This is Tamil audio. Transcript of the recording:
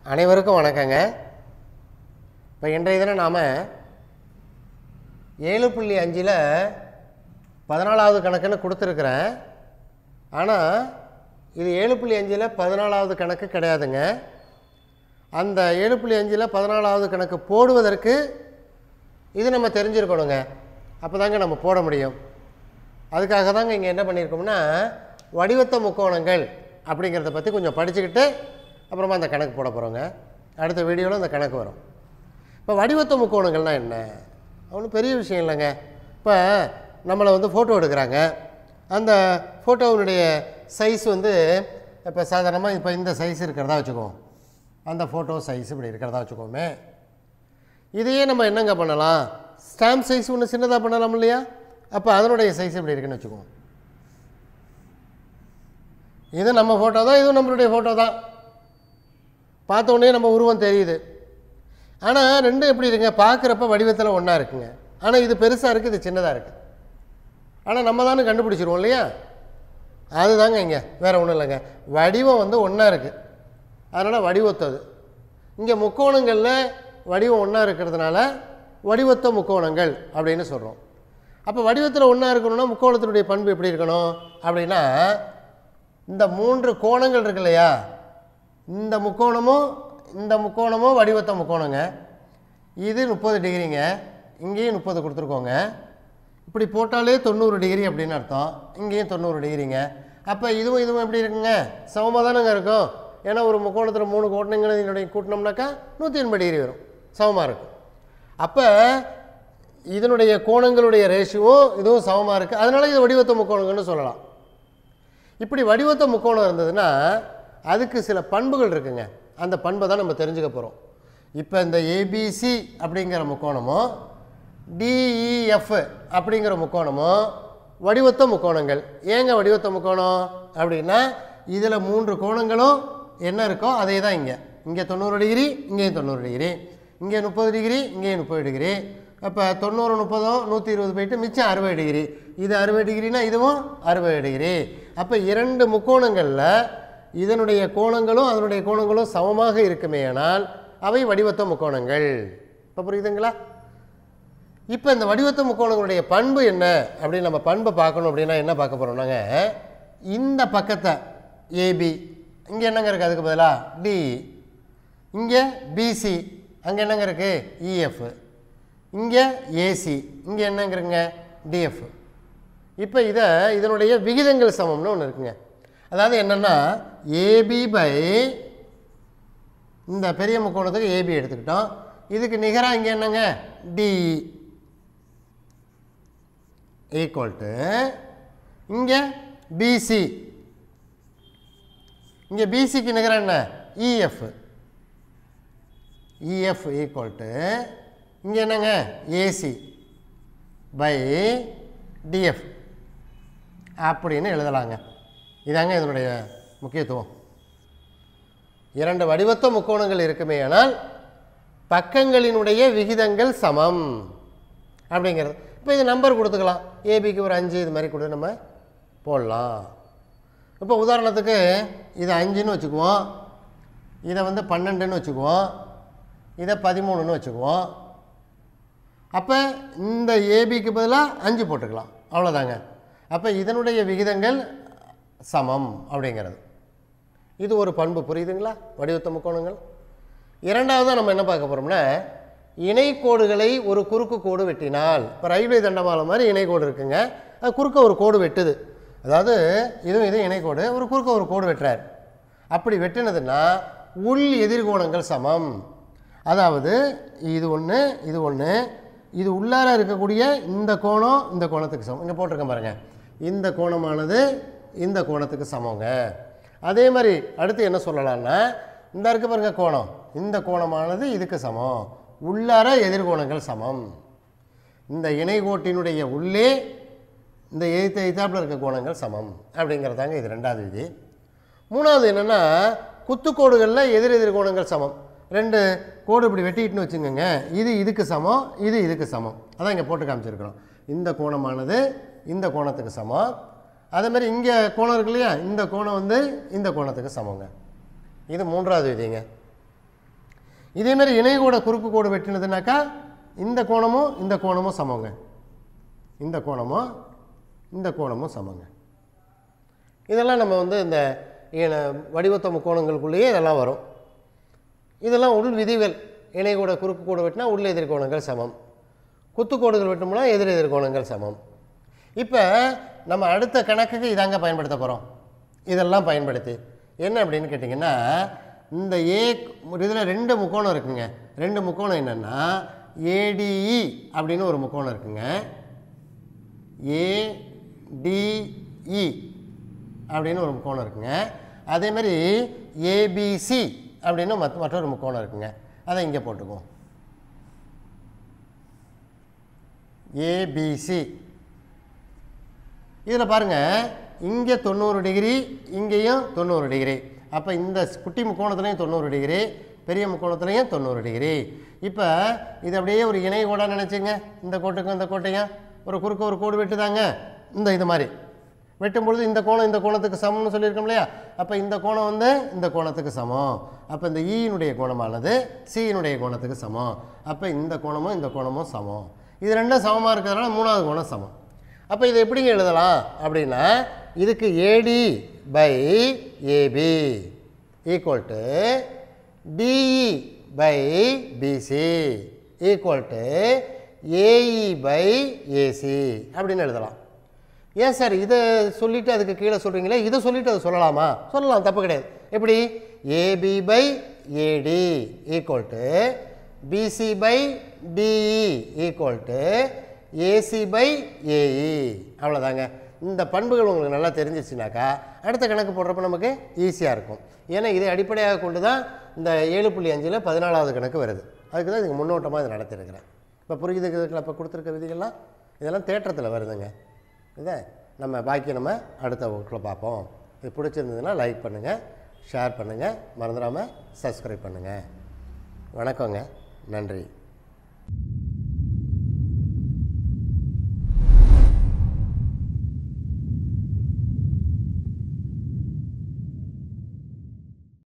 அனைவருக்கும் வணக்கங்க இப்போ இன்றைய தினம் நாம் ஏழு புள்ளி அஞ்சில் பதினாலாவது கணக்குன்னு கொடுத்துருக்குறேன் ஆனால் இது ஏழு புள்ளி அஞ்சில் பதினாலாவது கணக்கு கிடையாதுங்க அந்த ஏழு புள்ளி அஞ்சில் பதினாலாவது கணக்கு போடுவதற்கு இது நம்ம தெரிஞ்சிருக்கணுங்க அப்போ தாங்க நம்ம போட முடியும் அதுக்காக தாங்க இங்கே என்ன பண்ணியிருக்கோம்னா வடிவத்த முக்கோணங்கள் அப்படிங்கிறத பற்றி கொஞ்சம் படிச்சுக்கிட்டு அப்புறமா அந்த கணக்கு போட போகிறோங்க அடுத்த வீடியோவில் அந்த கணக்கு வரும் இப்போ வடிவத்த முக்கோணங்கள்னால் என்ன ஒன்றும் பெரிய விஷயம் இல்லைங்க இப்போ நம்மளை வந்து ஃபோட்டோ எடுக்கிறாங்க அந்த ஃபோட்டோவினுடைய சைஸ் வந்து இப்போ சாதாரணமாக இப்போ இந்த சைஸ் இருக்கிறதா வச்சுக்குவோம் அந்த ஃபோட்டோ சைஸ் இப்படி இருக்கிறதா வச்சுக்கோமே இதையே நம்ம என்னங்க பண்ணலாம் ஸ்டாம்ப் சைஸ் ஒன்று சின்னதாக பண்ணலாம் இல்லையா அப்போ அதனுடைய சைஸ் இப்படி இருக்குன்னு வச்சுக்குவோம் இது நம்ம ஃபோட்டோ தான் இதுவும் நம்மளுடைய ஃபோட்டோ தான் பார்த்த உடனே நம்ம உருவம் தெரியுது ஆனால் ரெண்டும் எப்படி இருக்குங்க பார்க்குறப்ப வடிவத்தில் ஒன்றா இருக்குங்க ஆனால் இது பெருசாக இருக்குது இது சின்னதாக இருக்குது ஆனால் நம்ம தானே கண்டுபிடிச்சிருவோம் இல்லையா அதுதாங்க இங்கே வேறு ஒன்றும் இல்லைங்க வடிவம் வந்து ஒன்றா இருக்குது அதனால் வடிவத்தது இங்கே முக்கோணங்களில் வடிவம் ஒன்றா இருக்கிறதுனால வடிவத்த முக்கோணங்கள் அப்படின்னு சொல்கிறோம் அப்போ வடிவத்தில் ஒன்றா இருக்கணும்னா முக்கோணத்தினுடைய பண்பு எப்படி இருக்கணும் அப்படின்னா இந்த மூன்று கோணங்கள் இருக்கு இல்லையா இந்த முக்கோணமும் இந்த முக்கோணமும் வடிவத்த முக்கோணங்க இது முப்பது டிகிரிங்க இங்கேயும் முப்பது கொடுத்துருக்கோங்க இப்படி போட்டாலே தொண்ணூறு டிகிரி அப்படின்னு அர்த்தம் இங்கேயும் தொண்ணூறு டிகிரிங்க அப்போ இதுவும் இதுவும் எப்படி இருக்குங்க சமமாக தானேங்க இருக்கும் ஏன்னா ஒரு முக்கோணத்தில் மூணு கோணங்களை கூட்டினோம்னாக்கா நூற்றி எண்பது டிகிரி வரும் சமமாக இருக்கும் அப்போ இதனுடைய கோணங்களுடைய ரேஷியோவும் இதுவும் சமமாக இருக்குது அதனால இது வடிவத்த முக்கோணங்கள்னு சொல்லலாம் இப்படி வடிவத்த முக்கோணம் இருந்ததுன்னா அதுக்கு சில பண்புகள் இருக்குங்க அந்த பண்பை தான் நம்ம தெரிஞ்சுக்க போகிறோம் இப்போ இந்த ஏபிசி அப்படிங்கிற முக்கோணமும் டிஇஎஃப் அப்படிங்கிற முக்கோணமும் வடிவத்த முக்கோணங்கள் ஏங்க வடிவத்த முக்கோணம் அப்படின்னா இதில் மூன்று கோணங்களும் என்ன இருக்கோ அதே தான் இங்கே இங்கே தொண்ணூறு டிகிரி இங்கேயும் தொண்ணூறு டிகிரி இங்கே முப்பது டிகிரி இங்கேயும் முப்பது டிகிரி அப்போ தொண்ணூறு முப்பதும் நூற்றி இருபது போயிட்டு மிச்சம் அறுபது டிகிரி இது அறுபது டிகிரினா இதுவும் அறுபது டிகிரி அப்போ இரண்டு முக்கோணங்களில் இதனுடைய கோணங்களும் அதனுடைய கோணங்களும் சமமாக இருக்குமேயானால் அவை வடிவத்த முக்கோணங்கள் இப்போ புரியுதுங்களா இப்போ இந்த வடிவத்த முக்கோணங்களுடைய பண்பு என்ன அப்படின்னு நம்ம பண்பை பார்க்கணும் அப்படின்னா என்ன பார்க்க போகிறோம்னாங்க இந்த பக்கத்தை ஏபி இங்கே என்னங்க இருக்குது அதுக்கு பதிலாக டி இங்கே பிசி அங்கே என்னங்க இருக்குது இஎஃப் இங்கே ஏசி இங்கே என்னங்க இருக்குங்க டிஎஃப் இப்போ இதை இதனுடைய விகிதங்கள் சமம்னு ஒன்று இருக்குங்க அதாவது என்னென்னா ஏபி பை இந்த பெரிய முக்கோணத்துக்கு ஏபி எடுத்துக்கிட்டோம் இதுக்கு நிகராக இங்கே என்னங்க டிஇ ஈக்குவல் டு இங்கே பிசி இங்கே பிசிக்கு நிகராக என்ன இஎஃப் இஎஃப் ஈக்குவல் டு இங்கே என்னங்க ஏசி பை டிஎஃப் அப்படின்னு எழுதலாங்க இதாங்க இதனுடைய முக்கியத்துவம் இரண்டு வடிவத்த முக்கோணங்கள் இருக்குமே ஆனால் பக்கங்களினுடைய விகிதங்கள் சமம் அப்படிங்கிறது இப்போ இது நம்பர் கொடுத்துக்கலாம் ஏபிக்கு ஒரு அஞ்சு இது மாதிரி கொடுத்து நம்ம போடலாம் இப்போ உதாரணத்துக்கு இது அஞ்சுன்னு வச்சுக்குவோம் இதை வந்து பன்னெண்டுன்னு வச்சுக்குவோம் இதை பதிமூணுன்னு வச்சுக்குவோம் அப்போ இந்த ஏபிக்கு பதிலாக அஞ்சு போட்டுக்கலாம் அவ்வளோதாங்க அப்போ இதனுடைய விகிதங்கள் சமம் அப்படிங்கிறது இது ஒரு பண்பு புரியுதுங்களா வடிவத்த முக்கோணங்கள் இரண்டாவதாக நம்ம என்ன பார்க்க போகிறோம்னா இணைக்கோடுகளை ஒரு குறுக்கு கோடு வெட்டினால் இப்போ ரயில்வே தண்டவாளம் மாதிரி இணைக்கோடு இருக்குங்க அது குறுக்க ஒரு கோடு வெட்டுது அதாவது இதுவும் இதுவும் இணைக்கோடு ஒரு குறுக்க ஒரு கோடு வெட்டுறார் அப்படி வெட்டினதுன்னா உள் எதிர்கோணங்கள் சமம் அதாவது இது ஒன்று இது ஒன்று இது உள்ளார இருக்கக்கூடிய இந்த கோணம் இந்த கோணத்துக்கு சமம் இங்கே போட்டிருக்கேன் பாருங்கள் இந்த கோணமானது இந்த கோணத்துக்கு சமங்க அதே மாதிரி அடுத்து என்ன சொல்லலாம்னா இந்த இருக்க பாருங்க கோணம் இந்த கோணமானது இதுக்கு சமம் உள்ளார எதிர்கோணங்கள் சமம் இந்த இணைகோட்டினுடைய உள்ளே இந்த எய்த்து எய்த்தாப்பில் இருக்க கோணங்கள் சமம் அப்படிங்கிறதாங்க இது ரெண்டாவது விதி மூணாவது என்னென்னா குத்துக்கோடுகளில் எதிர் எதிர் கோணங்கள் சமம் ரெண்டு கோடு இப்படி வெட்டிட்டுன்னு வச்சுக்கோங்க இது இதுக்கு சமம் இது இதுக்கு சமம் அதான் இங்கே போட்டு காமிச்சிருக்கிறோம் இந்த கோணமானது இந்த கோணத்துக்கு சமம் அதே மாதிரி இங்கே கோணம் இருக்கு இல்லையா இந்த கோணம் வந்து இந்த கோணத்துக்கு சமங்க இது மூன்றாவது விதிங்க இதே மாதிரி இணைகூட குறுக்கு கோடு வெட்டினதுனாக்கா இந்த கோணமும் இந்த கோணமும் சமங்க இந்த கோணமும் இந்த கோணமும் சமங்க இதெல்லாம் நம்ம வந்து இந்த இன- வடிவத்த முக்கோணங்களுக்குள்ளேயே இதெல்லாம் வரும் இதெல்லாம் உள் விதிகள் இணைகூட குறுக்கு கோடு வெட்டினா உள் எதிர்கோணங்கள் சமம் குத்துக்கோடுகள் வெட்டும்னா எதிர் எதிர்கோணங்கள் சமம் இப்போ நம்ம அடுத்த கணக்குக்கு இதாங்க பயன்படுத்த போகிறோம் இதெல்லாம் பயன்படுத்தி என்ன அப்படின்னு கேட்டிங்கன்னா இந்த ஏ இதில் ரெண்டு முக்கோணம் இருக்குங்க ரெண்டு முக்கோணம் என்னென்னா ஏடிஇ அப்படின்னு ஒரு முக்கோணம் இருக்குங்க ஏடிஇ அப்படின்னு ஒரு முக்கோணம் இருக்குங்க அதே மாதிரி ஏபிசி அப்படின்னு மற்ற மற்றொரு முக்கோணம் இருக்குங்க அதை இங்கே போட்டுக்குவோம் ஏபிசி இதில் பாருங்கள் இங்கே தொண்ணூறு டிகிரி இங்கேயும் தொண்ணூறு டிகிரி அப்போ இந்த குட்டி முக்கோணத்துலேயும் தொண்ணூறு டிகிரி பெரிய முக்கோணத்துலேயும் தொண்ணூறு டிகிரி இப்போ இது அப்படியே ஒரு இணை கூட நினச்சிங்க இந்த கோட்டுக்கும் இந்த கோட்டையும் ஒரு குறுக்க ஒரு கோடு வெட்டுதாங்க இந்த இது மாதிரி வெட்டும் பொழுது இந்த கோணம் இந்த கோணத்துக்கு சமம்னு சொல்லியிருக்கோம் இல்லையா அப்போ இந்த கோணம் வந்து இந்த கோணத்துக்கு சமம் அப்போ இந்த ஈயினுடைய கோணமானது சியினுடைய கோணத்துக்கு சமம் அப்போ இந்த கோணமும் இந்த கோணமும் சமம் இது ரெண்டும் சமமாக இருக்கிறதுனால மூணாவது கோணம் சமம் அப்போ இதை எப்படிங்க எழுதலாம் அப்படின்னா இதுக்கு AD by AB equal to DE by BC equal to AE by AC அப்படின்னு எழுதலாம் ஏன் சார் இதை சொல்லிட்டு அதுக்கு கீழே சொல்கிறீங்களே இதை சொல்லிட்டு அதை சொல்லலாமா சொல்லலாம் தப்பு கிடையாது எப்படி AB by AD equal to BC by DE equal to AC by AE அவ்வளோதாங்க இந்த பண்புகள் உங்களுக்கு நல்லா தெரிஞ்சிச்சுனாக்கா அடுத்த கணக்கு போடுறப்ப நமக்கு ஈஸியாக இருக்கும் ஏன்னா இதை அடிப்படையாக கொண்டு தான் இந்த ஏழு புள்ளி அஞ்சில் பதினாலாவது கணக்கு வருது அதுக்கு தான் இதுக்கு முன்னோட்டமாக இதை நடத்திருக்கிறேன் இப்போ புரியுதுக்கு இப்போ கொடுத்துருக்க விதிகள்லாம் இதெல்லாம் தேற்றத்தில் வருதுங்க இதை நம்ம பாக்கி நம்ம அடுத்த வகுப்பில் பார்ப்போம் இது பிடிச்சிருந்ததுன்னா லைக் பண்ணுங்கள் ஷேர் பண்ணுங்கள் மறந்துடாமல் சப்ஸ்கிரைப் பண்ணுங்கள் வணக்கங்க நன்றி